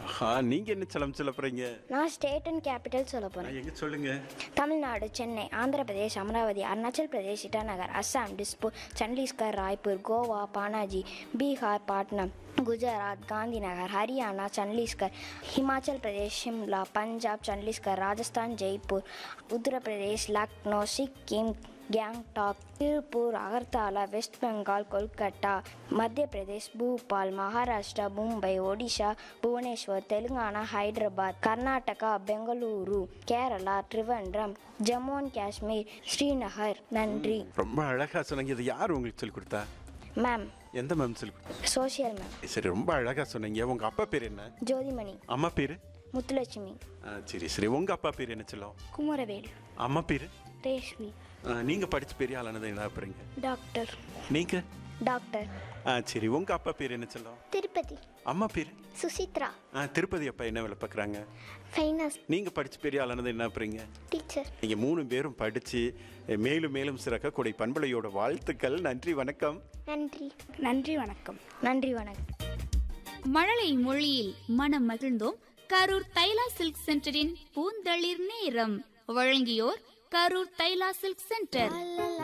ஆஹா நீங்க என்ன செல்லம் சொல்ல போறீங்க நான் ஸ்டேட் அண்ட் கேபிட்டல் சொல்ல போகிறேன் எங்க சொல்லுங்க தமிழ்நாடு சென்னை ஆந்திர பிரதேஷ் அமராவதி அருணாச்சல் பிரதேஷ் இட்டாநகர் அஸ்ஸாம் டிஸ்பூர் சண்டீஸ்கர் ராய்ப்பூர் கோவா பானாஜி பீகார் பாட்னா குஜராத் காந்திநகர் ஹரியானா சண்டீஸ்கர் ஹிமாச்சல் பிரதேஷ் சிம்லா பஞ்சாப் சண்டீஸ்கர் ராஜஸ்தான் ஜெய்ப்பூர் உத்தரப்பிரதேஷ் லக்னோ சிக்கிம் கேங்டாக் திருப்பூர் அகர்தாலா வெஸ்ட் பெங்கால் கொல்கட்டா மத்திய பிரதேஷ் பூபால் மகாராஷ்டிரா மும்பை ஒடிஷா புவனேஸ்வர் தெலுங்கானா ஹைதராபாத் கர்நாடகா பெங்களூரு கேரளா ட்ரிவண்ட்ரம் ஜம்மு அண்ட் காஷ்மீர் ஸ்ரீநகர் நன்றி ரொம்ப அழகா சொன்னீங்க இது யார் உங்களுக்கு சொல்லி கொடுத்தா மேம் எந்த மேம் சொல்லி கொடுத்தா சோஷியல் மேம் சரி ரொம்ப அழகா சொன்னீங்க உங்க அப்பா பேர் என்ன ஜோதிமணி அம்மா பேரு முத்துலட்சுமி ஆ, சரி சரி உங்க அப்பா பேர் என்ன சொல்லும் குமரவேல் அம்மா பேரு ரேஷ்மி ஆ, நீங்க படிச்சு பெரிய ஆளானது என்ன போறீங்க டாக்டர் நீங்க டாக்டர் ஆ சரி உங்க அப்பா பேர் என்ன சொல்லும் திருப்பதி அம்மா பேரு சுசித்ரா ஆ திருப்பதி அப்பா என்ன வேலை பார்க்குறாங்க ஃபைனான்ஸ் நீங்க படிச்சு பெரிய ஆளானது என்ன போறீங்க டீச்சர் நீங்க மூணு பேரும் படிச்சு மேலும் மேலும் சிறக்க கூடிய பண்பலையோட வாழ்த்துக்கள் நன்றி வணக்கம் நன்றி நன்றி வணக்கம் நன்றி வணக்கம் மழலை மொழியில் மனம் மகிழ்ந்தோம் கரூர் தைலா சில்க் சென்டரின் பூந்தளிர் நேரம் வழங்கியோர் கரூர் தைலா சில்க் சென்டர்